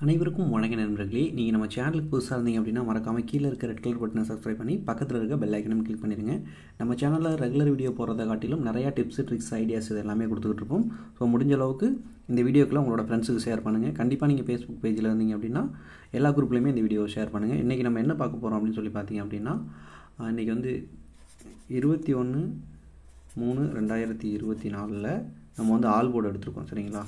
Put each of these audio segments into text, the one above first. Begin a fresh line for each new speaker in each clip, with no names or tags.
அனைவருக்கும் வணக்க நண்பர்களே நீங்கள் நம்ம சேனலுக்கு புதுசாக இருந்தீங்க அப்படின்னா மறக்காமல் கீழே இருக்க ரெட் கலர் பட்டனை சப்ஸ்கிரைப் பண்ணி பக்கத்தில் இருக்க பெல் ஐக்கனும் கிளிக் பண்ணிடுங்க நம்ம சேனலில் ரெகுலர் வீடியோ போகிறத காட்டிலும் நிறையா டிப்ஸ் ட்ரிக்ஸ் ஐடியாஸ் இது எல்லாமே கொடுத்துக்கிட்டு இருப்போம் ஸோ முடிஞ்ச அளவுக்கு இந்த வீடியோக்களை உங்களோட ஃப்ரெண்ட்ஸுக்கு ஷேர் பண்ணுங்கள் கண்டிப்பாக நீங்கள் ஃபேஸ்புக் பேஜில் இருந்தீங்க அப்படின்னா எல்லா குரூப்லேயுமே இந்த வீடியோ ஷேர் பண்ணுங்கள் இன்றைக்கி நம்ம என்ன பார்க்க போகிறோம் அப்படின்னு சொல்லி பார்த்தீங்க அப்படின்னா இன்றைக்கி வந்து இருபத்தி ஒன்று மூணு ரெண்டாயிரத்தி இருபத்தி நாலில் நம்ம வந்து ஆல் போர்டு எடுத்திருக்கோம் சரிங்களா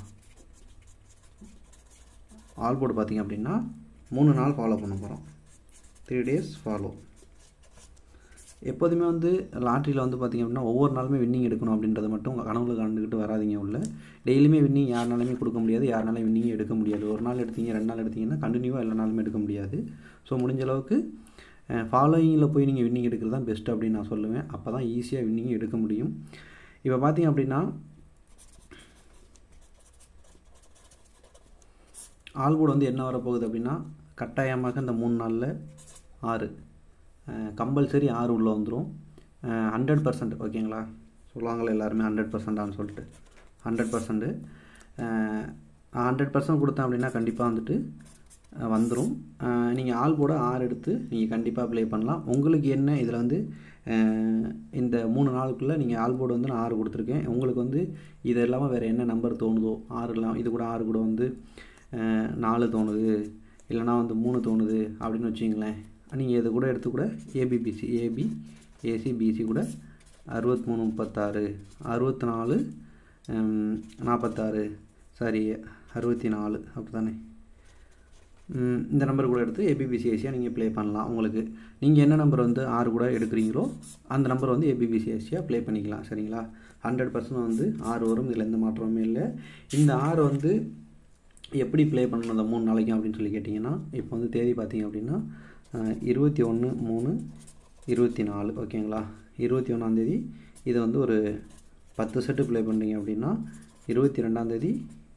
ஆல் போர்டு பார்த்திங்க அப்படின்னா மூணு நாள் ஃபாலோ பண்ண போகிறோம் த்ரீ டேஸ் ஃபாலோ எப்போதுமே வந்து லாட்ரியில் வந்து பார்த்திங்க அப்படின்னா ஒவ்வொரு நாளுமே வின்னிங் எடுக்கணும் அப்படின்றத மட்டும் உங்கள் கனவுல கண்டுக்கிட்டு வராதிங்க உள்ள டெய்லியுமே வின்னிங் யாருனாலுமே கொடுக்க முடியாது யாருனாலும் வின்னிங் எடுக்க முடியாது ஒரு நாள் எடுத்தீங்க ரெண்டு நாள் எடுத்தீங்கன்னா கண்டினியூவாக எல்லா நாளுமே எடுக்க முடியாது ஸோ முடிஞ்ச அளவுக்கு ஃபாலோயிங்கில் போய் நீங்கள் வின்னிங் எடுக்கிறது தான் பெஸ்ட் அப்படின்னு நான் சொல்லுவேன் அப்போ தான் ஈஸியாக வின்னிங் எடுக்க முடியும் இப்போ பார்த்தீங்க அப்படின்னா ஆல்போர்டு வந்து என்ன வரப்போகுது அப்படின்னா கட்டாயமாக இந்த மூணு நாளில் ஆறு கம்பல்சரி ஆறு உள்ளே வந்துடும் ஹண்ட்ரட் பர்சன்ட் ஓகேங்களா சொல்லுவாங்களே எல்லாருமே ஹண்ட்ரட் பர்சன்டான்னு சொல்லிட்டு ஹண்ட்ரட் பர்சன்ட்டு ஹண்ட்ரட் பர்சன்ட் கொடுத்தேன் அப்படின்னா கண்டிப்பாக வந்துட்டு வந்துடும் நீங்கள் ஆள் போட ஆறு எடுத்து நீங்கள் கண்டிப்பாக ப்ளே பண்ணலாம் உங்களுக்கு என்ன இதில் வந்து இந்த மூணு நாளுக்குள்ளே நீங்கள் ஆல் போர்டு வந்து நான் ஆறு கொடுத்துருக்கேன் உங்களுக்கு வந்து இது இல்லாமல் வேறு என்ன நம்பர் தோணுதோ ஆறு இல்லாமல் இது கூட ஆறு கூட வந்து நாலு தோணுது இல்லைனா வந்து மூணு தோணுது அப்படின்னு வச்சிங்களேன் நீங்கள் இது கூட எடுத்து கூட ஏபிபிசி ஏபி ஏசி பிசி கூட அறுபத்தி மூணு முப்பத்தாறு அறுபத்தி நாலு நாற்பத்தாறு சாரி அறுபத்தி நாலு அப்படி தானே இந்த நம்பர் கூட எடுத்து ஏபிபிசி ஏசியாக நீங்கள் ப்ளே பண்ணலாம் உங்களுக்கு நீங்கள் என்ன நம்பர் வந்து ஆறு கூட எடுக்கிறீங்களோ அந்த நம்பர் வந்து ஏபிபிசி ஏசியாக ப்ளே பண்ணிக்கலாம் சரிங்களா ஹண்ட்ரட் பர்சன்ட் வந்து ஆறு வரும் இதில் எந்த மாற்றமுமே இல்லை இந்த ஆறு வந்து எப்படி ப்ளே பண்ணணும் அந்த மூணு நாளைக்கு அப்படின்னு சொல்லி கேட்டிங்கன்னா இப்போ வந்து தேதி பார்த்தீங்க அப்படின்னா இருபத்தி ஒன்று மூணு இருபத்தி நாலு ஓகேங்களா இருபத்தி ஒன்றாந்தேதி இதை வந்து ஒரு பத்து செட்டு ப்ளே பண்ணுறீங்க அப்படின்னா இருபத்தி ரெண்டாந்தேதி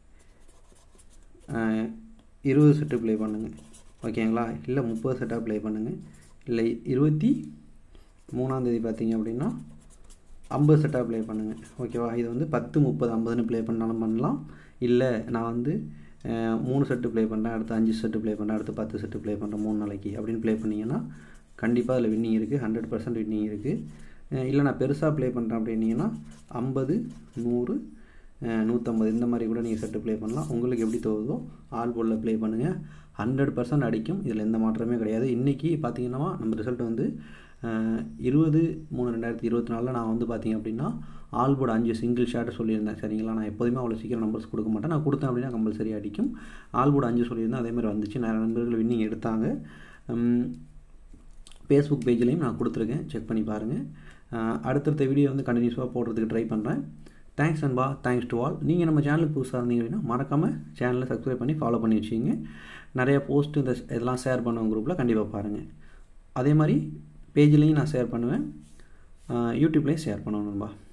இருபது செட்டு ப்ளே பண்ணுங்கள் ஓகேங்களா இல்லை முப்பது செட்டாக ப்ளே பண்ணுங்கள் இல்லை இருபத்தி மூணாந்தேதி பார்த்தீங்க அப்படின்னா ஐம்பது செட்டாக ப்ளே பண்ணுங்கள் ஓகேவா இது வந்து பத்து முப்பது ஐம்பதுன்னு ப்ளே பண்ணாலும் பண்ணலாம் இல்லை நான் வந்து மூணு செட்டு ப்ளே பண்ணுறேன் அடுத்து அஞ்சு செட்டு ப்ளே பண்ணுறேன் அடுத்து பத்து செட்டு ப்ளே பண்ணுறேன் மூணு நாளைக்கு அப்படின்னு ப்ளே பண்ணிங்கன்னா கண்டிப்பாக அதில் வின்னிங் இருக்குது ஹண்ட்ரட் பர்சன்ட் வின்னிங் இருக்குது இல்லை நான் பெருசாக ப்ளே பண்ணுறேன் அப்படின்னீங்கன்னா ஐம்பது நூறு நூற்றம்பது இந்த மாதிரி கூட நீங்கள் செட்டு ப்ளே பண்ணலாம் உங்களுக்கு எப்படி தோணுதோ ஆல் போர்டில் ப்ளே பண்ணுங்கள் ஹண்ட்ரட் பர்சன்ட் அடிக்கும் இதில் எந்த மாற்றமே கிடையாது இன்றைக்கி பார்த்தீங்கன்னா நம்ம ரிசல்ட் வந்து இருபது மூணு ரெண்டாயிரத்தி இருபத்தி நாலில் நான் வந்து பார்த்திங்க அப்படின்னா ஆல் போர்டு அஞ்சு சிங்கிள் ஷாட் சொல்லியிருந்தேன் சரிங்களா நான் எப்போதுமே அவ்வளோ சீக்கிரம் நம்பர்ஸ் கொடுக்க மாட்டேன் நான் கொடுத்தேன் அப்படின்னா கம்பல்சரி அடிக்கும் ஆல் போர்டு அஞ்சு சொல்லியிருந்தேன் அதேமாதிரி வந்துச்சு நிறைய நண்பர்கள் வின்னிங் எடுத்தாங்க ஃபேஸ்புக் பேஜ்லேயும் நான் கொடுத்துருக்கேன் செக் பண்ணி பாருங்கள் அடுத்தடுத்த வீடியோ வந்து கண்டினியூஸாக போடுறதுக்கு ட்ரை பண்ணுறேன் தேங்க்ஸ் அன்பா தேங்க்ஸ் டு ஆல் நீங்கள் நம்ம சேனலுக்கு புதுசாக இருந்தீங்க அப்படின்னா மறக்காமல் சேனலை சப்ஸ்கிரைப் பண்ணி ஃபாலோ பண்ணி வச்சுக்கிங்க நிறைய போஸ்ட் இந்த இதெல்லாம் ஷேர் பண்ணுவோம் குரூப்பில் கண்டிப்பாக பாருங்கள் அதே மாதிரி பேஜ்லேயும் நான் ஷேர் பண்ணுவேன் யூடியூப்லேயும் ஷேர் பண்ணுவேன் நண்பா